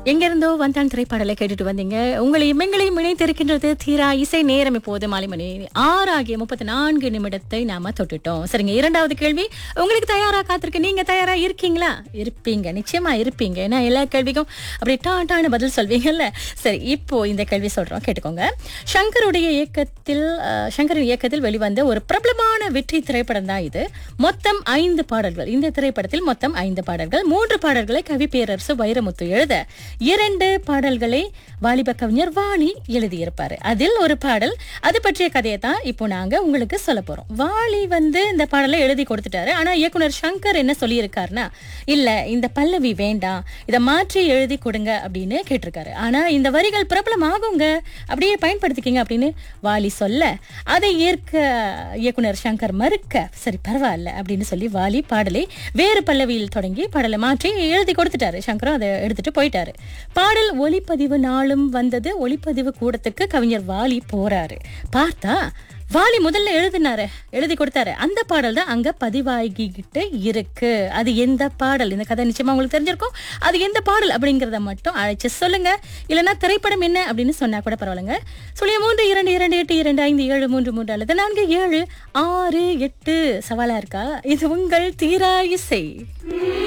எங்கிருந்தோ வந்தான் திரைப்பாடலை கேட்டுட்டு வந்தீங்க உங்களையும் எங்களையும் இணைத்திருக்கின்றது தீரா இசை நேரம் இப்போது மாலை மணி ஆறு ஆகிய முப்பத்தி நான்கு நிமிடத்தை நாம தொட்டுட்டோம் சரிங்க இரண்டாவது கேள்வி உங்களுக்கு தயாரா காத்திருக்கு நீங்க தயாரா இருக்கீங்களா இருப்பீங்க நிச்சயமா இருப்பீங்க ஏன்னா எல்லா கேள்விக்கும் அப்படி டாட்டான பதில் சொல்வீங்கல்ல சரி இப்போ இந்த கேள்வி சொல்றோம் கேட்டுக்கோங்க சங்கருடைய இயக்கத்தில் அஹ், சங்கரின் இயக்கத்தில் வெளிவந்த ஒரு பிரபலமான வெற்றி திரைப்படம் தான் இது மொத்தம் ஐந்து பாடல்கள் இந்த திரைப்படத்தில் மொத்தம் ஐந்து பாடல்கள் மூன்று பாடல்களை கவி பேரரசு வைரமுத்து எழுத இரண்டு பாடல்களை வாலிப கவிஞர் வாலி எழுதியிருப்பாரு அதில் ஒரு பாடல் அது பற்றிய கதையை தான் இப்போ நாங்க உங்களுக்கு சொல்ல போறோம் வாலி வந்து இந்த பாடலை எழுதி கொடுத்துட்டாரு ஆனா இயக்குனர் சங்கர் என்ன சொல்லியிருக்காருன்னா இல்ல இந்த பல்லவி வேண்டாம் இதை மாற்றி எழுதி கொடுங்க அப்படின்னு கேட்டிருக்காரு ஆனா இந்த வரிகள் பிரபலம் ஆகுங்க அப்படியே பயன்படுத்திக்கிங்க அப்படின்னு வாலி சொல்ல அதை ஏற்க இயக்குனர் சங்கர் மறுக்க சரி பரவாயில்ல அப்படின்னு சொல்லி வாலி பாடலை வேறு பல்லவியில் தொடங்கி பாடலை மாற்றி எழுதி கொடுத்துட்டாரு சங்கரும் அதை எடுத்துட்டு போயிட்டாரு பாடல் ஒளிப்பதிவு நாளும் வந்தது ஒளிப்பதிவு கூடத்துக்கு கவிஞர் வாலி போறாரு பார்த்தா வாலி முதல்ல எழுதினாரு எழுதி கொடுத்தாரு அந்த பாடல் தான் அங்க பதிவாகிக்கிட்டு இருக்கு அது எந்த பாடல் இந்த கதை நிச்சயமா உங்களுக்கு தெரிஞ்சிருக்கும் அது எந்த பாடல் அப்படிங்கறத மட்டும் அழைச்சு சொல்லுங்க இல்லைன்னா திரைப்படம் என்ன அப்படின்னு சொன்னா கூட பரவாயில்லைங்க சொல்லிய மூன்று இரண்டு இரண்டு எட்டு இரண்டு ஐந்து ஏழு மூன்று மூன்று அல்லது நான்கு ஏழு ஆறு எட்டு சவாலா இருக்கா இது உங்கள் தீரா இசை